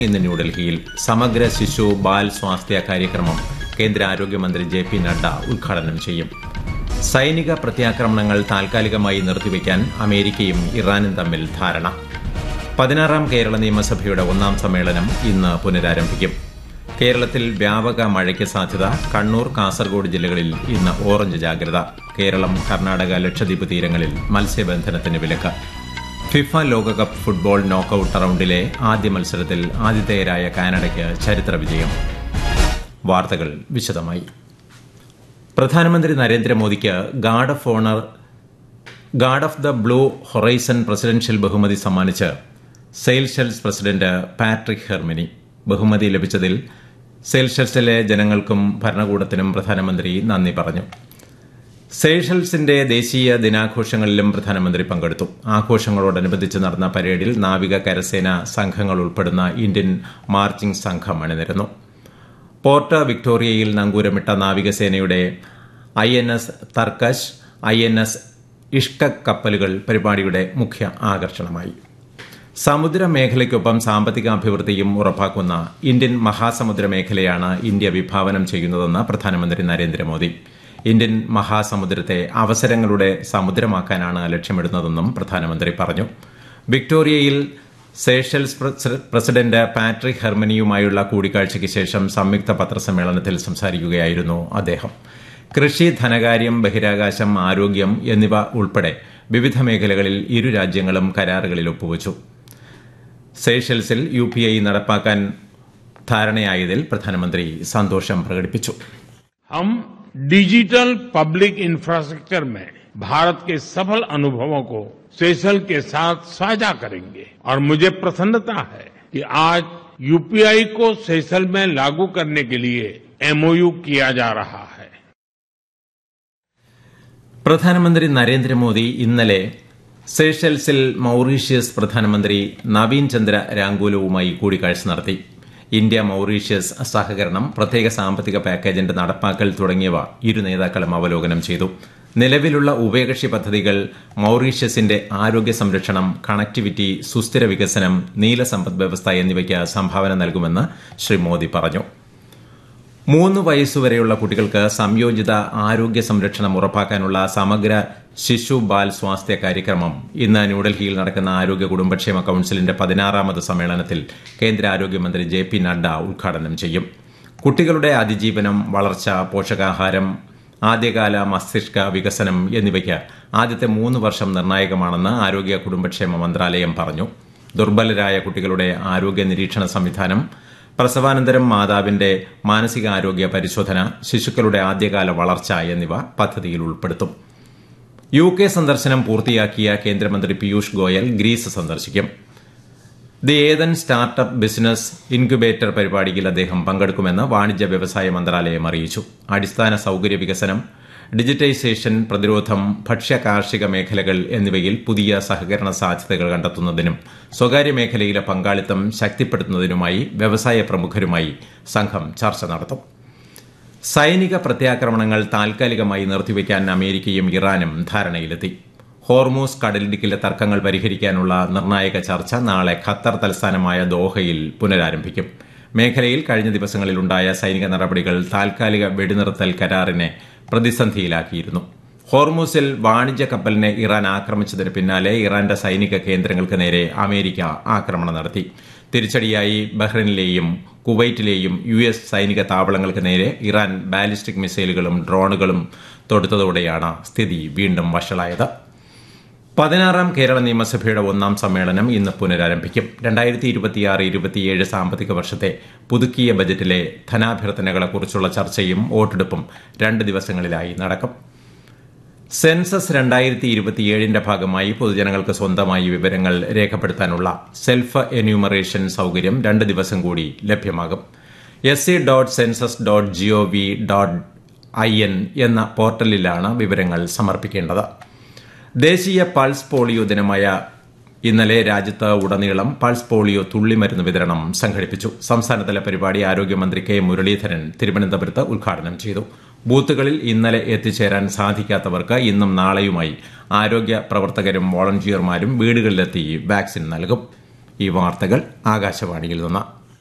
ഇന്ന് ന്യൂഡൽഹിയിൽ സമഗ്ര ശിശു ബാൽ സ്വാസ്ഥ്യ കാര്യക്രമം കേന്ദ്ര ആരോഗ്യമന്ത്രി ജെ പി നഡ്ഡ ഉദ്ഘാടനം ചെയ്യും സൈനിക പ്രത്യാക്രമണങ്ങൾ താൽക്കാലികമായി നിർത്തിവെക്കാൻ അമേരിക്കയും ഇറാനും തമ്മിൽ ധാരണ പതിനാറാം കേരള നിയമസഭയുടെ ഒന്നാം സമ്മേളനം ഇന്ന് പുനരാരംഭിക്കും കേരളത്തിൽ വ്യാപക മഴയ്ക്ക് സാധ്യത കണ്ണൂർ കാസർഗോഡ് ജില്ലകളിൽ ഇന്ന് ഓറഞ്ച് ജാഗ്രത കേരളം കർണാടക ലക്ഷദ്വീപ് തീരങ്ങളിൽ മത്സ്യബന്ധനത്തിന് വിലക്ക് ഫിഫ ലോകകപ്പ് ഫുട്ബോൾ നോക്കൌട്ട് റൌണ്ടിലെ ആദ്യ മത്സരത്തിൽ ആതിഥേയരായ കാനഡയ്ക്ക് ചരിത്ര വിജയം വാർത്തകൾ വിശദമായി പ്രധാനമന്ത്രി നരേന്ദ്രമോദിക്ക് guard of honour guard of the blue horizon presidential ബഹുമതി സമ്മാനിച്ച് സെയിൽഷെൽസ് പ്രസിഡന്റ് പാട്രിക് ഹെർമിനി ബഹുമതി ലഭിച്ചതിൽ സെയിൽഷെൽസിലെ ജനങ്ങൾക്കും ഭരണകൂടത്തിനും പ്രധാനമന്ത്രി നന്ദി പറഞ്ഞു സേഷൽസിന്റെ ദേശീയ ദിനാഘോഷങ്ങളിലും പ്രധാനമന്ത്രി പങ്കെടുത്തു ആഘോഷങ്ങളോടനുബന്ധിച്ച് നടന്ന പരേഡിൽ നാവിക കരസേന സംഘങ്ങൾ ഉൾപ്പെടുന്ന ഇന്ത്യൻ മാർച്ചിംഗ് സംഘം അണിനിരന്നു പോർട്ട് വിക്ടോറിയയിൽ നങ്കൂരമിട്ട നാവികസേനയുടെ I N S Tarkash I N S ഇഷ്ക കപ്പലുകൾ പരിപാടിയുടെ മുഖ്യ ആകർഷണമായി സമുദ്ര മേഖലയ്ക്കൊപ്പം സാമ്പത്തികാഭിവൃദ്ധിയും ഉറപ്പാക്കുന്ന ഇന്ത്യൻ മഹാസമുദ്ര മേഖലയാണ് ഇന്ത്യ വിഭാവനം ചെയ്യുന്നതെന്ന് പ്രധാനമന്ത്രി നരേന്ദ്രമോദി ഇന്ത്യൻ മഹാസമുദ്രത്തെ അവസരങ്ങളുടെ സമുദ്രമാക്കാനാണ് ലക്ഷ്യമിടുന്നതെന്നും പ്രധാനമന്ത്രി പറഞ്ഞു വിക്ടോറിയയിൽ സേഷൽസ് പ്രസിഡന്റ് പാട്രിക് ഹെർമനിയുമായുള്ള കൂടിക്കാഴ്ചയ്ക്ക് ശേഷം സംയുക്ത പത്രസമ്മേളനത്തിൽ സംസാരിക്കുകയായിരുന്നു അദ്ദേഹം കൃഷി ധനകാര്യം ബഹിരാകാശം ആരോഗ്യം എന്നിവ ഉൾപ്പെടെ വിവിധ മേഖലകളിൽ ഇരു രാജ്യങ്ങളും കരാറുകളിൽ ഒപ്പുവച്ചു സേഷൽസിൽ യു പി ഐ നടപ്പാക്കാൻ ധാരണയായതിൽ പ്രധാനമന്ത്രി സന്തോഷം പ്രകടിപ്പിച്ചു हम डिजिटल पब्लिक इंफ्रास्ट्रक्चर में भारत के सफल अनुभवों को सेशल के साथ साझा करेंगे और मुझे प्रसन्नता है कि आज यूपीआई को सेशल में लागू करने के लिए एमओयू किया जा रहा है പ്രധാനമന്ത്രി നരേന്ദ്രമോദി ഇന്നലെ സേഷൽസിൽ മൌറീഷ്യസ് പ്രധാനമന്ത്രി നവീൻ ചന്ദ്ര രാങ്കൂലവുമായി കൂടിക്കാഴ്ച നടത്തി ഇന്ത്യ മൌറീഷ്യസ് സഹകരണം പ്രത്യേക സാമ്പത്തിക പാക്കേജിന്റെ നടപ്പാക്കൽ തുടങ്ങിയവ ഇരു നേതാക്കളും അവലോകനം ചെയ്തു നിലവിലുള്ള ഉഭയകക്ഷി പദ്ധതികൾ മൌറീഷ്യസിന്റെ ആരോഗ്യ സംരക്ഷണം കണക്ടിവിറ്റി സുസ്ഥിര വികസനം നീല സമ്പദ് വ്യവസ്ഥ എന്നിവയ്ക്ക് സംഭാവന നൽകുമെന്ന് ശ്രീ മോദി പറഞ്ഞു മൂന്ന് വയസ്സുവരെയുള്ള കുട്ടികൾക്ക് സംയോജിത ആരോഗ്യ സംരക്ഷണം ഉറപ്പാക്കാനുള്ള സമഗ്ര ശിശു ബാൽ സ്വാസ്ഥ്യ കാര്യക്രമം ഇന്ന് ന്യൂഡൽഹിയിൽ നടക്കുന്ന ആരോഗ്യ കുടുംബക്ഷേമ കൌൺസിലിന്റെ പതിനാറാമത് സമ്മേളനത്തിൽ കേന്ദ്ര ആരോഗ്യമന്ത്രി ജെ പി നഡ്ഡ ഉദ്ഘാടനം ചെയ്യും കുട്ടികളുടെ അതിജീവനം വളർച്ച പോഷകാഹാരം ആദ്യകാല മസ്തിഷ്ക വികസനം എന്നിവയ്ക്ക് ആദ്യത്തെ മൂന്ന് വർഷം നിർണായകമാണെന്ന് ആരോഗ്യ കുടുംബക്ഷേമ മന്ത്രാലയം പറഞ്ഞു ദുർബലരായ കുട്ടികളുടെ ആരോഗ്യ നിരീക്ഷണ സംവിധാനം പ്രസവാനന്തരം മാതാവിന്റെ മാനസികാരോഗ്യ പരിശോധന ശിശുക്കളുടെ ആദ്യകാല വളർച്ച എന്നിവ പദ്ധതിയിൽ ഉൾപ്പെടുത്തും യു കെ സന്ദർശനം പൂർത്തിയാക്കിയ കേന്ദ്രമന്ത്രി പീയൂഷ് ഗോയൽ ഗ്രീസ് സന്ദർശിക്കും the Athens startup business incubator പരിപാടിയിൽ അദ്ദേഹം പങ്കെടുക്കുമെന്ന് വാണിജ്യ വ്യവസായ മന്ത്രാലയം അറിയിച്ചു അടിസ്ഥാന സൌകര്യ വികസനം ഡിജിറ്റൈസേഷൻ പ്രതിരോധം ഭക്ഷ്യ കാർഷിക മേഖലകൾ എന്നിവയിൽ പുതിയ സഹകരണ സാധ്യതകൾ കണ്ടെത്തുന്നതിനും സ്വകാര്യ മേഖലയിലെ പങ്കാളിത്തം ശക്തിപ്പെടുത്തുന്നതിനുമായി വ്യവസായ പ്രമുഖരുമായി സംഘം ചർച്ച നടത്തും സൈനിക പ്രത്യാക്രമണങ്ങൾ താൽക്കാലികമായി നിർത്തിവെക്കാൻ അമേരിക്കയും ഇറാനും ധാരണയിലെത്തി ഹോർമൂസ് കടലിടുക്കിലെ തർക്കങ്ങൾ പരിഹരിക്കാനുള്ള നിർണായക ചർച്ച നാളെ ഖത്തർ തലസ്ഥാനമായ ദോഹയിൽ പുനരാരംഭിക്കും മേഖലയിൽ കഴിഞ്ഞ ദിവസങ്ങളിലുണ്ടായ സൈനിക നടപടികൾ താൽക്കാലിക വെടിനിർത്തൽ കരാറിനെ പ്രതിസന്ധിയിലാക്കിയിരുന്നു ഹോർമൂസിൽ വാണിജ്യ കപ്പലിനെ ഇറാൻ ആക്രമിച്ചതിന് പിന്നാലെ ഇറാന്റെ സൈനിക കേന്ദ്രങ്ങൾക്ക് നേരെ അമേരിക്ക ആക്രമണം നടത്തി തിരിച്ചടിയായി ബഹ്റൈനിലെയും കുവൈറ്റിലെയും യു എസ് സൈനിക താവളങ്ങൾക്ക് നേരെ ഇറാൻ ബാലിസ്റ്റിക് മിസൈലുകളും ഡ്രോണുകളും തൊടുത്തതോടെയാണ് സ്ഥിതി വീണ്ടും വഷളായത് പതിനാറാം കേരള നിയമസഭയുടെ ഒന്നാം സമ്മേളനം ഇന്ന് പുനരാരംഭിക്കും രണ്ടായിരത്തി ഇരുപത്തിയാറ് ഇരുപത്തിയേഴ് സാമ്പത്തിക വർഷത്തെ പുതുക്കിയ ബജറ്റിലെ ധനാഭ്യർത്ഥനകളെക്കുറിച്ചുള്ള ചർച്ചയും വോട്ടെടുപ്പും രണ്ട് ദിവസങ്ങളിലായി നടക്കും സെൻസസ് രണ്ടായിരത്തി ഇരുപത്തിയേഴിന്റെ ഭാഗമായി പൊതുജനങ്ങൾക്ക് സ്വന്തമായി വിവരങ്ങൾ രേഖപ്പെടുത്താനുള്ള സെൽഫ് എന്യൂമറേഷൻ സൌകര്യം രണ്ട് ദിവസം കൂടി ലഭ്യമാകും S C dot census dot GOV dot I N എന്ന പോർട്ടലിലാണ് വിവരങ്ങൾ സമർപ്പിക്കേണ്ടത് ദേശീയ പൾസ് പോളിയോ ദിനമായ ഇന്നലെ രാജ്യത്ത് ഉടനീളം പൾസ് പോളിയോ തുള്ളിമരുന്ന് വിതരണം സംഘടിപ്പിച്ചു സംസ്ഥാനതല പരിപാടി ആരോഗ്യമന്ത്രി കെ മുരളീധരൻ തിരുവനന്തപുരത്ത് ഉദ്ഘാടനം ചെയ്തു ബൂത്തുകളിൽ ഇന്നലെ എത്തിച്ചേരാൻ സാധിക്കാത്തവർക്ക് ഇന്നും നാളെയുമായി ആരോഗ്യ പ്രവർത്തകരും വോളണ്ടിയർമാരും വീടുകളിലെത്തി വാക്സിൻ നൽകും ഈ വാർത്തകൾ ആകാശവാണിയിൽ നിന്ന്